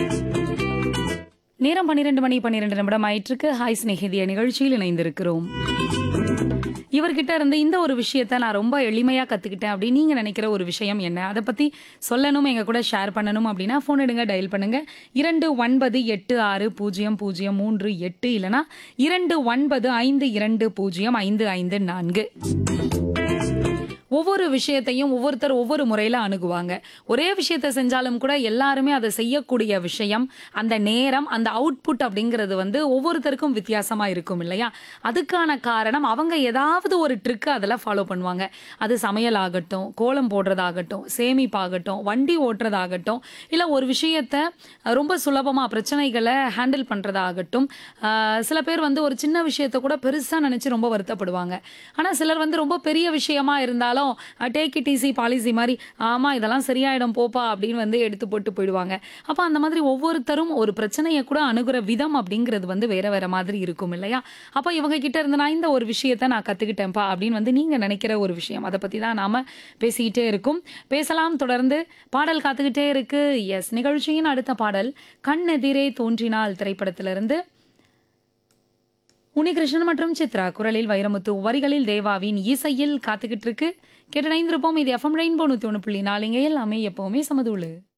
நேரம் பன்னிரெண்டு மணி பன்னிரெண்டு நிமிடம் ஆயிட்டிருக்கு ஹாய் ஸ்நேகிதிய நிகழ்ச்சியில் இணைந்திருக்கிறோம் இவர்கிட்ட இருந்து இந்த ஒரு விஷயத்த நான் ரொம்ப எளிமையா கத்துக்கிட்டேன் அப்படின்னு நீங்க நினைக்கிற ஒரு விஷயம் என்ன அதை பத்தி சொல்லணும் எங்க கூட ஷேர் பண்ணணும் அப்படின்னா ஃபோன் எடுங்க டயல் பண்ணுங்க இரண்டு ஒன்பது எட்டு ஆறு பூஜ்ஜியம் பூஜ்ஜியம் மூன்று எட்டு இல்லனா இரண்டு ஒன்பது ஐந்து இரண்டு பூஜ்ஜியம் ஐந்து ஐந்து நான்கு ஒவ்வொரு விஷயத்தையும் ஒவ்வொருத்தர் ஒவ்வொரு முறையில் அணுகுவாங்க ஒரே விஷயத்தை செஞ்சாலும் கூட எல்லாருமே அதை செய்யக்கூடிய விஷயம் அந்த நேரம் அந்த அவுட்புட் அப்படிங்கிறது வந்து ஒவ்வொருத்தருக்கும் வித்தியாசமா இருக்கும் இல்லையா அதுக்கான காரணம் அவங்க ஏதாவது ஒரு ட்ரிக்கு அதில் ஃபாலோ பண்ணுவாங்க அது சமையல் ஆகட்டும் கோலம் போடுறதாகட்டும் சேமிப்பாகட்டும் வண்டி ஓட்டுறதாகட்டும் இல்லை ஒரு விஷயத்த ரொம்ப சுலபமாக பிரச்சனைகளை ஹேண்டில் பண்ணுறதாகட்டும் சில பேர் வந்து ஒரு சின்ன விஷயத்த கூட பெருசாக நினச்சி ரொம்ப வருத்தப்படுவாங்க ஆனால் சிலர் வந்து ரொம்ப பெரிய விஷயமா இருந்தாலும் டேக் இட் ஈஸி பாலிசி மாதிரி ஆமாம் இதெல்லாம் சரியாயிடும் போப்பா அப்படின்னு வந்து எடுத்து போட்டு போயிடுவாங்க அப்போ அந்த மாதிரி ஒவ்வொருத்தரும் ஒரு பிரச்சனையை கூட அணுகுற விதம் அப்படிங்கிறது வந்து வேற வேற மாதிரி இருக்கும் இல்லையா அப்போ இவங்க கிட்ட இருந்து நான் இந்த ஒரு விஷயத்த நான் கற்றுக்கிட்டேன்ப்பா அப்படின்னு வந்து நீங்கள் நினைக்கிற ஒரு விஷயம் அதை பற்றி தான் நாம் பேசிக்கிட்டே இருக்கும் பேசலாம் தொடர்ந்து பாடல் காத்துக்கிட்டே இருக்கு எஸ் நிகழ்ச்சியின் அடுத்த பாடல் கண் எதிரே தோன்றினால் திரைப்படத்திலிருந்து உனிகிருஷ்ணன் மற்றும் சித்ரா குரலில் வைரமுத்து வரிகளில் தேவாவின் இசையில் காத்துக்கிட்டு இருக்கு கேட்டு இணைந்திருப்போம் இது எஃப்எம் ரெயின்போ நூற்றி ஒன்று புள்ளி நாலுங்க எல்லாமே எப்பவுமே சமதூளு